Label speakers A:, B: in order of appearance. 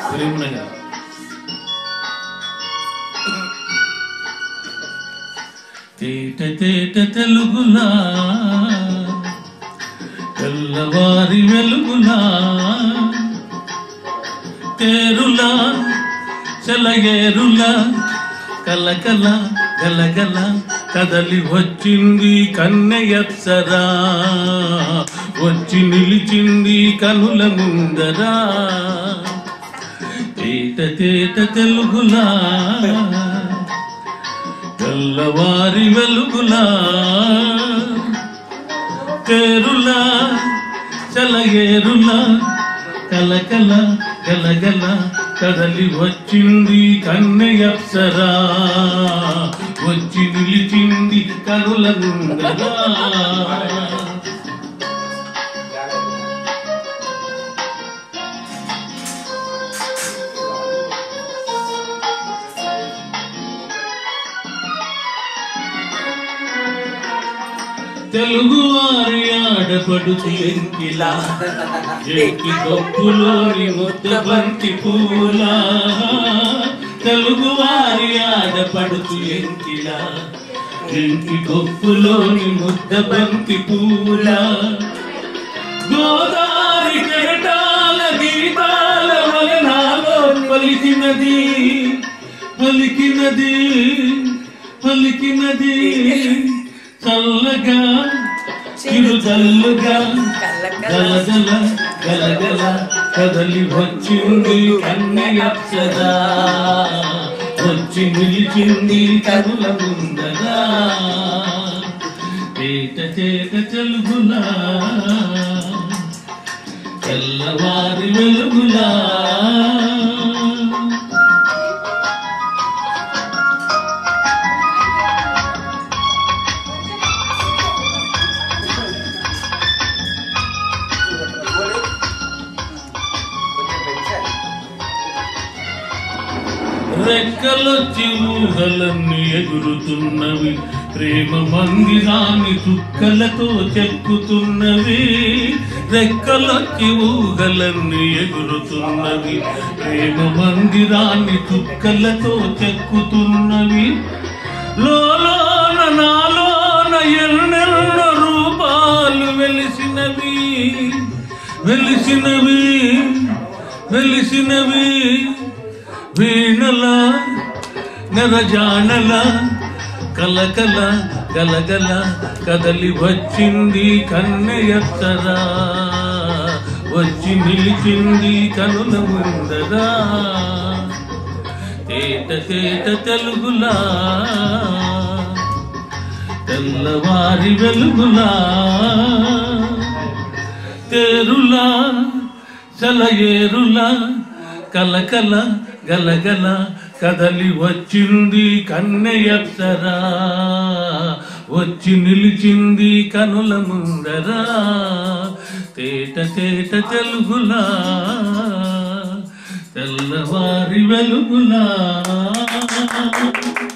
A: కరీంనగర్ తేట తేట తెలుగులా తెల్లవారి వెలుగులా తేరులా చెలగేరులా కలకల గలగల కదలి వచ్చింది కన్నెయప్సరా వచ్చి నిలిచింది కనుల ముందరా తేట తేట తెలుగులా తెల్లవారి వెలుగులా తేరులా చలగేరులా కలకల గలగల కదలి వచ్చింది కన్నెయప్సరా వచ్చి నిలిచింది కనుల ముందరా తెలుగు వారి ఆడపడుచు ఎంకిలా ఎక్కి కొప్పులోని ముద్ద బంతి పూల తెలుగు వారి ఆడపడుచు ఎంకిలా ఎంకి కొప్పులోని ముద్ద బంతి పూల గోదావరి కెరటాల గీతాల వలనాలో పలికినది పలికినది పలికినది చల్లగా చిరుజల్లుగా గలగల గలగల కదలి వచ్చింది కన్నయ్యప్సరా వచ్చి నిలిచింది కనుల ముందరా తేట తేట తెలుగులా తెల్లవారి వెలుగులా రెక్కలొచ్చి ఊహలన్నీ ఎగురుతున్నవి ప్రేమ మందిరాన్ని చుక్కలతో చెక్కుతున్నవి రెక్కలొచ్చి ఊహలన్నీ ఎగురుతున్నవి ప్రేమ మందిరాన్ని చుక్కలతో చెక్కుతున్నవి లోలోన నాలోన ఎన్నెన్నో రూపాలు వెలిసినవి వెలిసినవి వెలిసినవి వీణల నెరజానల కలకల గలగల కదలి వచ్చింది కన్నెయత్తరా వచ్చి నిలిచింది కనుల ముందరా తేట తేట తెలుగులా తెల్లవారి వెలుగులా తేరులా చలయేరులా కలకల గలగల కదలి వచ్చింది కన్నెయప్సరా వచ్చి నిలిచింది కనుల ముందరా తేట తేట తెలుగులా తెల్లవారి వెలుగులా